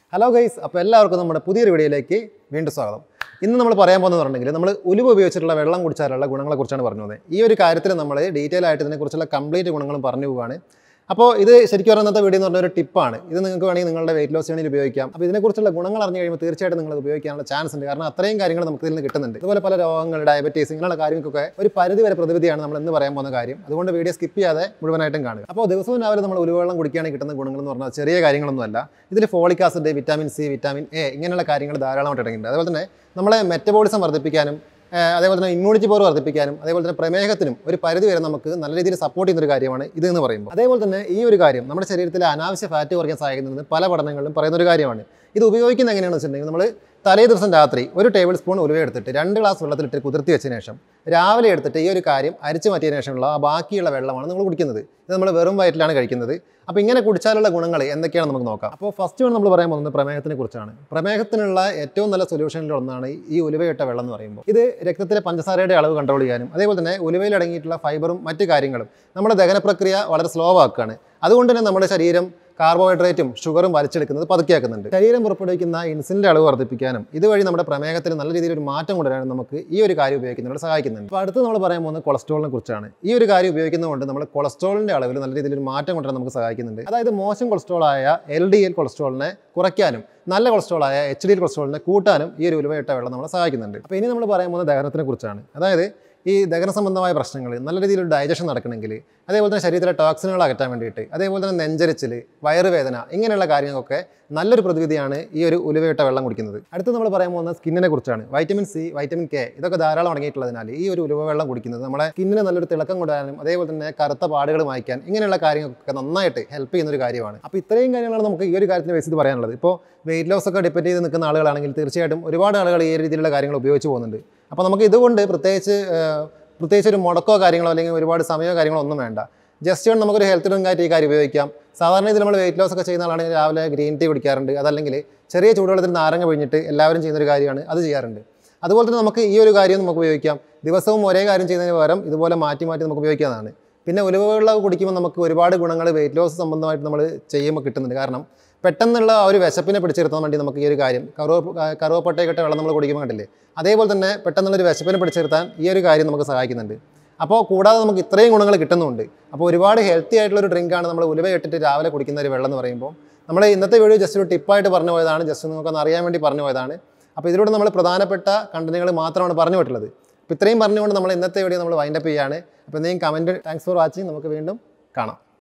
hello guys അപ്പോൾ എല്ലാവർക്കും നമ്മുടെ പുതിയൊരു വീഡിയോയിലേക്ക് വീണ്ടും സ്വാഗതം ഇന്ന് നമ്മൾ പറയാൻ പോകുന്നത് പറഞ്ഞിട്ടുണ്ടെങ്കിൽ നമ്മൾ ഉലുവ ഉപയോഗിച്ചിട്ടുള്ള വെള്ളം കുടിച്ചാലുള്ള ഗുണങ്ങളെക്കുറിച്ചാണ് പറഞ്ഞു പോകുന്നത് ഈ ഒരു കാര്യത്തിൽ നമ്മൾ ഡീറ്റെയിൽ ആയിട്ട് ഇതിനെക്കുറിച്ചുള്ള കംപ്ലീറ്റ് ഗുണങ്ങളും പറഞ്ഞു പോവുകയാണ് അപ്പോൾ ഇത് ശരിക്കും പറഞ്ഞ ഇന്നത്തെ വീഡിയോ എന്ന് പറഞ്ഞ ഒരു ടിപ്പാണ് ഇത് നിങ്ങൾക്ക് വേണമെങ്കിൽ നിങ്ങളുടെ വെയിറ്റ് ലോസ് ജേണിയിൽ ഉപയോഗിക്കാം അപ്പോൾ ഇതിനെക്കുറിച്ചുള്ള ഗുണങ്ങൾ അറിഞ്ഞു കഴിയുമ്പോൾ തീർച്ചയായിട്ടും നിങ്ങൾ അത് ഉപയോഗിക്കാനുള്ള ചാൻസ് ഉണ്ട് കാരണം അത്രയും കാര്യങ്ങൾ നമുക്ക് ഇതിൽ നിന്ന് കിട്ടുന്നുണ്ട് ഇതുപോലെ പല രോഗങ്ങൾ ഡയബറ്റീസ് ഇങ്ങനെയുള്ള കാര്യങ്ങൾക്കൊക്കെ ഒരു പരിധി വരെ പ്രതിവിധിയാണ് നമ്മൾ ഇന്ന് പറയാൻ പോകുന്ന കാര്യം അതുകൊണ്ട് വീഡിയോ സ്കിപ്പ് ചെയ്യാതെ മുഴുവനായിട്ടും കാണുക അപ്പോൾ ദിവസവും രാവിലെ നമ്മൾ ഉലുവെള്ളം കുടിക്കുകയാണെങ്കിൽ കിട്ടുന്ന ഗുണങ്ങൾ എന്ന് പറഞ്ഞാൽ ചെറിയ കാര്യങ്ങളൊന്നുമല്ല ഇതിൽ folic acid vitamin C vitamin A ഇങ്ങനെയുള്ള കാര്യങ്ങൾ ധാരാളമായിട്ട് അടങ്ങിയിട്ടുണ്ട് അതുപോലെ തന്നെ നമ്മളെ മെറ്റബോളിസം വർദ്ധിപ്പിക്കാനും ഏഹ് അതേപോലെ തന്നെ ഇമ്മ്യൂണിറ്റി പവർ വർദ്ധിപ്പിക്കാനും അതേപോലെ തന്നെ പ്രമേഹത്തിനും ഒരു പരിധി വരെ നമുക്ക് നല്ല രീതിയിൽ സപ്പോർട്ട് ചെയ്യുന്ന ഒരു കാര്യമാണ് ഇത് എന്ന് പറയുമ്പോൾ അതേപോലെ തന്നെ ഈ ഒരു കാര്യം നമ്മുടെ ശരീരത്തിലെ അനാവശ്യ ഫാറ്റ് കുറയ്ക്കാൻ സഹായിക്കുന്നത് പല പഠനങ്ങളിലും പറയുന്ന ഒരു കാര്യമാണ് ഇത് ഉപയോഗിക്കുന്നത് എങ്ങനെയാണെന്ന് വെച്ചിട്ടുണ്ടെങ്കിൽ നമ്മൾ തലേ ദിവസം രാത്രി ഒരു ടേബിൾ സ്പൂൺ ഉലുവ എടുത്തിട്ട് രണ്ട് ഗ്ലാസ് വെള്ളത്തിലിട്ട് കുതിർത്തി വെച്ചതിന് ശേഷം രാവിലെ എടുത്തിട്ട് ഈ ഒരു കാര്യം അരിച്ചു മാറ്റിയതിനു ശേഷമുള്ള ആ ബാക്കിയുള്ള വെള്ളമാണ് നമ്മൾ കുടിക്കുന്നത് ഇത് നമ്മൾ വെറും വയറ്റിലാണ് കഴിക്കുന്നത് അപ്പോൾ ഇങ്ങനെ കുടിച്ചാലുള്ള ഗുണങ്ങൾ എന്തൊക്കെയാണ് നമുക്ക് നോക്കാം അപ്പോൾ ഫസ്റ്റ് വൺ നമ്മൾ പറയാൻ പോകുന്നത് പ്രമേഹത്തിനെ കുറിച്ചാണ് പ്രമേഹത്തിനുള്ള ഏറ്റവും നല്ല സൊല്യൂഷനിൽ ഒന്നാണ് ഈ ഉലുവയിട്ട വെള്ളം എന്ന് പറയുമ്പോൾ ഇത് രക്തത്തിലെ പഞ്ചസാരയുടെ അളവ് കൺട്രോൾ ചെയ്യാനും അതേപോലെ തന്നെ ഉലുവയിൽ അടങ്ങിയിട്ടുള്ള ഫൈബറും മറ്റു കാര്യങ്ങളും നമ്മുടെ ദഹന പ്രക്രിയ വളരെ സ്ലോ ആക്കുകയാണ് അതുകൊണ്ട് തന്നെ നമ്മുടെ ശരീരം കാർബോഹൈഡ്രേറ്റും ഷുഗറും വലിച്ചെടുക്കുന്നത് പതുക്കെയാക്കുന്നുണ്ട് ശരീരം പുറപ്പെടുവിക്കുന്ന ഇൻസുലിൻ്റെ അളവ് വർദ്ധിപ്പിക്കാനും ഇതുവഴി നമ്മുടെ പ്രമേഹത്തിൽ നല്ല രീതിയിൽ ഒരു മാറ്റം കൊണ്ടുവരാനും നമുക്ക് ഈ ഒരു കാര്യം ഉപയോഗിക്കുന്നതിലൂടെ സഹായിക്കുന്നുണ്ട് അപ്പോൾ അടുത്ത് നമ്മൾ പറയാൻ പോകുന്നത് കൊളസ്ട്രോളിനെ കുറിച്ചാണ് ഈ ഒരു കാര്യം ഉപയോഗിക്കുന്നതുകൊണ്ട് നമ്മൾ കൊളസ്ട്രോളിൻ്റെ അളവിൽ നല്ല രീതിയിൽ ഒരു മാറ്റം കൊണ്ടുവരാൻ നമുക്ക് സഹായിക്കുന്നുണ്ട് അതായത് മോശം കൊളസ്ട്രോളായ എൽ ഡി എൽ കൊളസ്ട്രോളിനെ കുറയ്ക്കാനും നല്ല കൊളസ്ട്രോളായ എച്ച് ഡി എൽ കൊളസ്ട്രോളിനെ കൂട്ടാനും ഈ ഒരു ഉലുവയിട്ട വെള്ളം നമ്മളെ സഹായിക്കുന്നുണ്ട് അപ്പോൾ ഇനി നമ്മൾ പറയാൻ പോകുന്നത് ദഹനത്തിനെ കുറിച്ചാണ് അതായത് ഈ ദഹന സംബന്ധമായ പ്രശ്നങ്ങൾ നല്ല രീതിയിൽ ഡൈജഷൻ നടക്കണമെങ്കിൽ അതേപോലെ തന്നെ ശരീരത്തിലെ ടോക്സിനുകൾ അകറ്റാൻ വേണ്ടിയിട്ട് അതേപോലെ തന്നെ നെഞ്ചരിച്ചിൽ വയറുവേദന ഇങ്ങനെയുള്ള കാര്യങ്ങൾക്കൊക്കെ നല്ലൊരു പ്രതിവിധിയാണ് ഈ ഒരു ഉലുവയിട്ട വെള്ളം കുടിക്കുന്നത് അടുത്ത് നമ്മൾ പറയാൻ പോകുന്നത് സ്കിന്നിനെ കുറിച്ചാണ് വൈറ്റമിൻ സി വൈറ്റമിൻ കെ ഇതൊക്കെ ധാരാളം അടങ്ങിയിട്ടുള്ളതിനാൽ ഈ ഒരു ഉലുവ വെള്ളം കുടിക്കുന്നത് നമ്മുടെ സ്കിന്നിന് നല്ലൊരു തിളക്കം കൊണ്ടുവരാനും അതേപോലെ തന്നെ കറുത്ത പാടുകൾ മായ്ക്കാൻ ഇങ്ങനെയുള്ള കാര്യങ്ങൾക്കൊക്കെ നന്നായിട്ട് ഹെൽപ്പ് ചെയ്യുന്ന ഒരു കാര്യമാണ് അപ്പോൾ ഇത്രയും കാര്യങ്ങളാണ് നമുക്ക് ഈ ഒരു കാര്യത്തിന് ബേസ് ചെയ്ത് പറയാനുള്ളത് ഇപ്പോൾ വെയിറ്റ് ലോസ് ഒക്കെ ഡിപ്പെൻഡ് ചെയ്ത് നിൽക്കുന്ന ആളുകളാണെങ്കിൽ തീർച്ചയായിട്ടും ഒരുപാട് ആളുകൾ ഈ രീതിയിലുള്ള കാര്യങ്ങൾ ഉപയോഗിച്ച് പോകുന്നുണ്ട് അപ്പോൾ നമുക്ക് ഇതുകൊണ്ട് പ്രത്യേകിച്ച് ഏഹ്, പ്രത്യേകിച്ച് ഒരു മുടക്കോ കാര്യങ്ങളോ അല്ലെങ്കിൽ ഒരുപാട് സമയമോ കാര്യങ്ങളോ ഒന്നും വേണ്ട ജസ്റ്റ് കൊണ്ട് നമുക്കൊരു ഹെൽത്ത് ഡ്രിങ്ക് ആയിട്ട് ഈ കാര്യം ഉപയോഗിക്കാം സാധാരണ ഇതിൽ നമ്മൾ വെയിറ്റ് ലോസ് ഒക്കെ ചെയ്യുന്ന ആളാണെങ്കിൽ രാവിലെ ഗ്രീൻ ടീ കുടിക്കാറുണ്ട് അതല്ലെങ്കിൽ ചെറിയ ചൂടുവെള്ളത്തിൽ നാരങ്ങ പിഴിഞ്ഞിട്ട് എല്ലാവരും ചെയ്യുന്ന ഒരു കാര്യമാണ് അത് ചെയ്യാറുണ്ട് അതുപോലെ തന്നെ നമുക്ക് ഈ ഒരു കാര്യം നമുക്ക് ഉപയോഗിക്കാം ദിവസവും ഒരേ കാര്യം ചെയ്യുന്നതിന് പകരം ഇതുപോലെ മാറ്റി മാറ്റി നമുക്ക് ഉപയോഗിക്കാവുന്നതാണ് പിന്നെ ഉലുവ വെള്ളം കുടിക്കുമ്പോൾ നമുക്ക് ഒരുപാട് ഗുണങ്ങൾ വെയിറ്റ് ലോസ് സംബന്ധമായിട്ട് നമ്മൾ ചെയ്യുമ്പോൾ കിട്ടുന്നുണ്ട് കാരണം പെട്ടെന്നുള്ള ആ ഒരു വിശപ്പിനെ പിടിച്ചിരുത്താൻ വേണ്ടി നമുക്ക് ഈ ഒരു കാര്യം കറുവ കറുവപ്പട്ടയൊക്കെ വെള്ളം നമ്മൾ കുടിക്കുമ്പോൾ കണ്ടില്ലേ അതേപോലെ തന്നെ പെട്ടെന്നുള്ളൊരു വിശപ്പിനെ പിടിച്ചിരുത്താൻ ഈ ഒരു കാര്യം നമുക്ക് സഹായിക്കുന്നുണ്ട് അപ്പോൾ കൂടാതെ നമുക്ക് ഇത്രയും ഗുണങ്ങൾ കിട്ടുന്നുണ്ട് അപ്പോൾ ഒരുപാട് ഹെൽത്തി ആയിട്ടുള്ള ഒരു ഡ്രിങ്കാണ് നമ്മൾ ഉലുവ ഇട്ടിട്ട് രാവിലെ കുടിക്കുന്ന ഒരു വെള്ളം എന്ന് പറയുമ്പോൾ നമ്മൾ ഇന്നത്തെ വീഡിയോ ജസ്റ്റ് ഒരു ടിപ്പായിട്ട് പറഞ്ഞു പോയതാണ് ജസ്റ്റ് നിങ്ങൾക്കൊന്ന് അറിയാൻ വേണ്ടി പറഞ്ഞു പോയതാണ് അപ്പോൾ ഇതിലൂടെ നമ്മൾ പ്രധാനപ്പെട്ട കണ്ടന്റുകൾ മാത്രമാണ് പറഞ്ഞു വിട്ടുള്ളത് അപ്പോൾ ഇത്രയും പറഞ്ഞുകൊണ്ട് നമ്മൾ ഇന്നത്തെ വീഡിയോ നമ്മൾ വൈൻഡപ്പ് ചെയ്യുകയാണ് അപ്പോൾ എന്തെങ്കിലും കമൻറ്റ് താങ്ക്സ് ഫോർ വാച്ചിങ് നമുക്ക് വീണ്ടും കാണാം